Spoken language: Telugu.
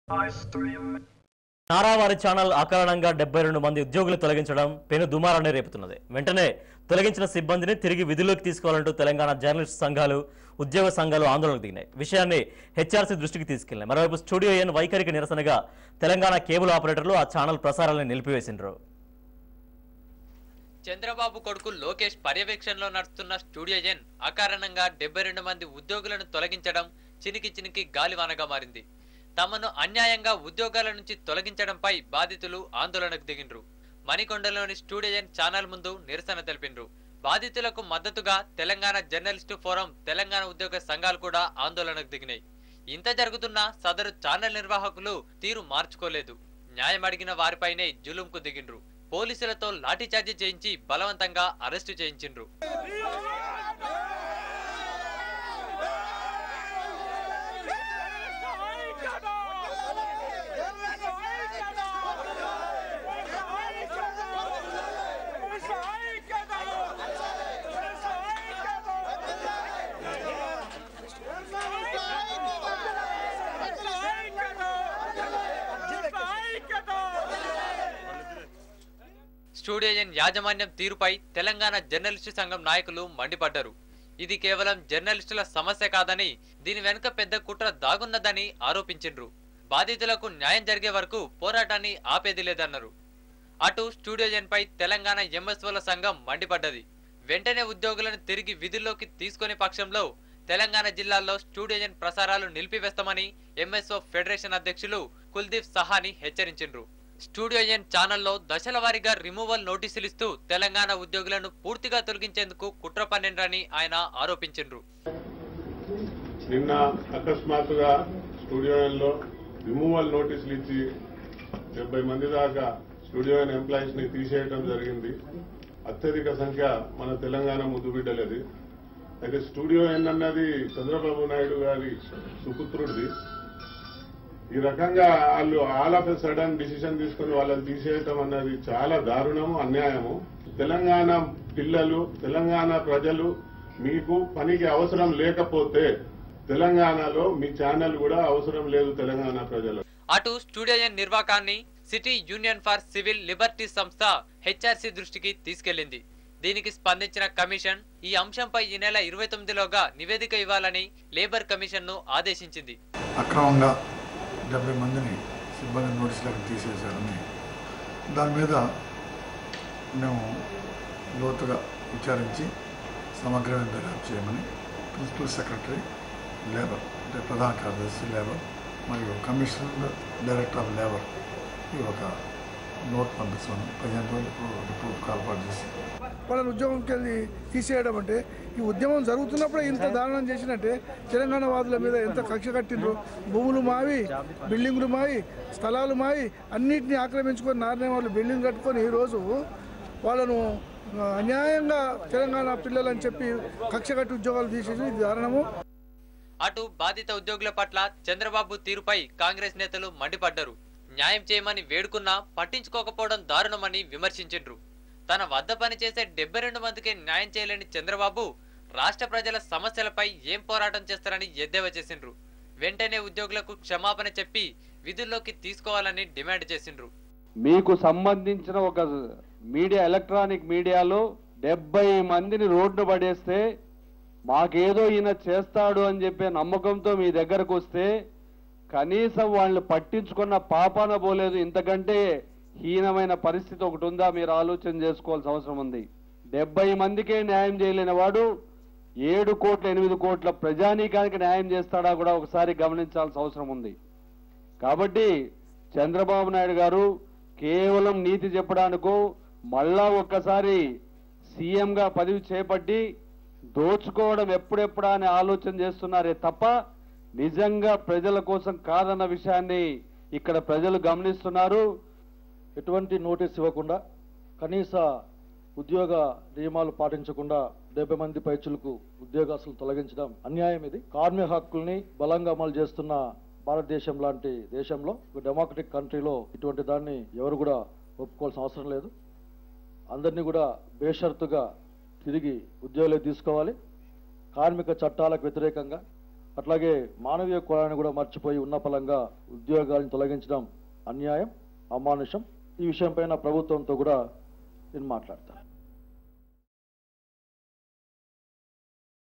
నారావారి ఛానల్ అకారణంగా డెబ్బై రెండు మంది ఉద్యోగులు తొలగించడం పెను దుమారాన్ని రేపుతున్నది వెంటనే తొలగించిన సిబ్బందిని తిరిగి విధుల్లోకి తీసుకోవాలంటూ తెలంగాణ జర్నలిస్ట్ సంఘాలు ఉద్యోగ సంఘాలు ఆందోళనకు దిగినాయి విషయాన్ని హెచ్ఆర్సీ దృష్టికి తీసుకెళ్లాయి మరోవైపు స్టూడియో ఎన్ వైఖరికి నిరసనగా తెలంగాణ కేబుల్ ఆపరేటర్లు ఆ ఛానల్ ప్రసారాలను నిలిపివేసిండ్రు చంద్రబాబు కొడుకు లోకేష్ పర్యవేక్షణలో నడుస్తున్న స్టూడియో ఎన్ అకారణంగా డెబ్బై రెండు మంది ఉద్యోగులను తొలగించడం చినికి చినికి గాలివానగా మారింది తమను అన్యాయంగా ఉద్యోగాల నుంచి తొలగించడంపై బాధితులు ఆందోళనకు దిగిండ్రు మణికొండలోని స్టూడియో ఎన్ ఛానల్ ముందు నిరసన తెలిపిండ్రు బాధితులకు మద్దతుగా తెలంగాణ జర్నలిస్టు ఫోరం తెలంగాణ ఉద్యోగ సంఘాలు కూడా ఆందోళనకు దిగినాయి ఇంత జరుగుతున్నా సదరు ఛానల్ నిర్వాహకులు తీరు మార్చుకోలేదు న్యాయం అడిగిన వారిపైనే జులుంకు దిగిండ్రు పోలీసులతో లాఠీచార్జీ చేయించి బలవంతంగా అరెస్టు చేయించిండ్రు స్టూడియో ఎన్ యాజమాన్యం తీరుపై తెలంగాణ జర్నలిస్టు సంఘం నాయకులు మండిపడ్డారు ఇది కేవలం జర్నలిస్టుల సమస్య కాదని దీని వెనుక పెద్ద కుట్ర దాగున్నదని ఆరోపించిండ్రు బాధితులకు న్యాయం జరిగే వరకు పోరాటాన్ని ఆపేది లేదన్నారు అటు స్టూడియో ఎన్ పై తెలంగాణ ఎంఎస్ఓల సంఘం మండిపడ్డది వెంటనే ఉద్యోగులను తిరిగి విధుల్లోకి తీసుకునే పక్షంలో తెలంగాణ జిల్లాల్లో స్టూడియో ఎన్ ప్రసారాలు నిలిపివేస్తామని ఎంఎస్ఓ ఫెడరేషన్ అధ్యక్షులు కుల్దీప్ సహాని హెచ్చరించిండ్రు స్టూడియో ఎన్ ఛానల్లో దశల వారీగా రిమూవల్ నోటీసులు ఇస్తూ తెలంగాణ ఉద్యోగులను పూర్తిగా తొలగించేందుకు కుట్ర పన్నెండ్రని ఆయన ఆరోపించిండ్రు నిన్న అకస్మాత్తుగా స్టూడియోలో రిమూవల్ నోటీసులు ఇచ్చి డెబ్బై మంది దాకా స్టూడియో ఎంప్లాయీస్ ని తీసేయడం జరిగింది అత్యధిక సంఖ్య మన తెలంగాణ ముద్దుబిడ్డలది అయితే స్టూడియో అన్నది చంద్రబాబు నాయుడు గారి సుపుత్రుడిది ఈ రకంగా వాళ్ళు all of a sudden decision తీసుకుని వాళ్ళని తీసేయటం అన్నది చాలా దారుణము అన్యాయము తెలంగాణ పిల్లలు తెలంగాణ ప్రజలు మీకు పనికి అవసరం లేకపోతే తెలంగాణలో మీ ఛానల్ కూడా అవసరం లేదు తెలంగాణ ప్రజలు అటు స్టూడియో ఎన్ నిర్వాకాన్ని city union for civil liberty సంస్థ హెచ్ఆర్సీ దృష్టికి తీసుకెళ్లింది దీనికి స్పందించిన కమిషన్ ఈ అంశంపై ఈ నెల ఇరవై తొమ్మిదిలోగా నివేదిక ఇవ్వాలని లేబర్ కమిషన్ ను ఆదేశించింది అక్రమంగా డెబ్బై మందిని సిబ్బంది నోటీసులకు తీసేశారని దాని మీద మేము లోతుగా విచారించి సమగ్రమైన దర్యాప్తు చేయమని ప్రిన్సిపల్ సెక్రటరీ లేబర్ అంటే ప్రధాన కార్యదర్శి లేబర్ మరియు కమిషనర్ డైరెక్టర్ ఆఫ్ లేబర్ ఈ ఒక నోట్ పంపిస్తాను పదిహేను రోజులకు రిపోర్ట్ కాల్పాటు చేసి వాళ్ళని ఉద్యోగంకి వెళ్ళి తీసేయడం అంటే ఈ ఉద్యమం జరుగుతున్నప్పుడే ఇంత దారుణం చేసినట్టే తెలంగాణ వాదుల మీద ఎంత కక్ష కట్టిండ్రు భూములు మావి బిల్డింగులు మావి స్థలాలు మావి అన్నిటిని ఆక్రమించుకొని నారనే వాళ్ళు బిల్డింగ్ కట్టుకొని ఈరోజు వాళ్ళను ఆ, అన్యాయంగా తెలంగాణ పిల్లలని చెప్పి కక్ష కట్టి ఉద్యోగాలు తీసేసి ఇది దారుణము అటు బాధిత ఉద్యోగుల పట్ల చంద్రబాబు తీరుపై కాంగ్రెస్ నేతలు మండిపడ్డారు న్యాయం చేయమని వేడుకున్నా పట్టించుకోకపోవడం దారుణమని విమర్శించిండ్రు తన వద్ద పనిచేసే డెబ్బై రెండు మందికి న్యాయం చేయలేని చంద్రబాబు రాష్ట్ర ప్రజల సమస్యలపై ఏం పోరాటం చేస్తారని ఎద్దేవా చేసిండ్రు వెంటనే ఉద్యోగులకు క్షమాపణ చెప్పి విధుల్లోకి తీసుకోవాలని డిమాండ్ చేసిండ్రు మీకు సంబంధించిన ఒక మీడియా ఎలక్ట్రానిక్ మీడియాలో డెబ్బై మందిని రోడ్డు పడేస్తే మాకేదో ఈయన చేస్తాడు అని చెప్పే నమ్మకంతో మీ దగ్గరకు వస్తే కనీసం వాళ్ళని పట్టించుకున్న పాపాన పోలేదు ఇంతకంటే హీనమైన పరిస్థితి ఒకటి ఉందా మీరు ఆలోచన చేసుకోవాల్సిన అవసరం ఉంది డెబ్బై మందికే న్యాయం చేయలేని వాడు ఏడు కోట్ల ఎనిమిది కోట్ల ప్రజానీకానికి న్యాయం చేస్తాడా కూడా ఒకసారి గమనించాల్సిన అవసరం ఉంది కాబట్టి చంద్రబాబు నాయుడు గారు కేవలం నీతి చెప్పడానికో మళ్ళా ఒక్కసారి సీఎంగా పదవి చేపట్టి దోచుకోవడం ఎప్పుడెప్పుడా అని ఆలోచన చేస్తున్నారే తప్ప నిజంగా ప్రజల కోసం కాదన్న విషయాన్ని ఇక్కడ ప్రజలు గమనిస్తున్నారు ఎటువంటి నోటీస్ ఇవ్వకుండా కనీస ఉద్యోగ నియమాలు పాటించకుండా డెబ్బై మంది పైచులకు ఉద్యోగస్తులు తొలగించడం అన్యాయం ఇది కార్మిక హక్కుల్ని బలంగా అమలు చేస్తున్న భారతదేశం లాంటి దేశంలో ఒక డెమోక్రటిక్ కంట్రీలో ఇటువంటి దాన్ని ఎవరు కూడా ఒప్పుకోవాల్సిన అవసరం లేదు అందరినీ కూడా బేషరతుగా తిరిగి ఉద్యోగాలు తీసుకోవాలి కార్మిక చట్టాలకు వ్యతిరేకంగా అట్లాగే మానవీయ కులాన్ని కూడా మర్చిపోయి ఉన్న ఫలంగా ఉద్యోగాలను తొలగించడం అన్యాయం అమానుషం ఈ విషయంపైన ప్రభుత్వంతో కూడా నేను మాట్లాడతాను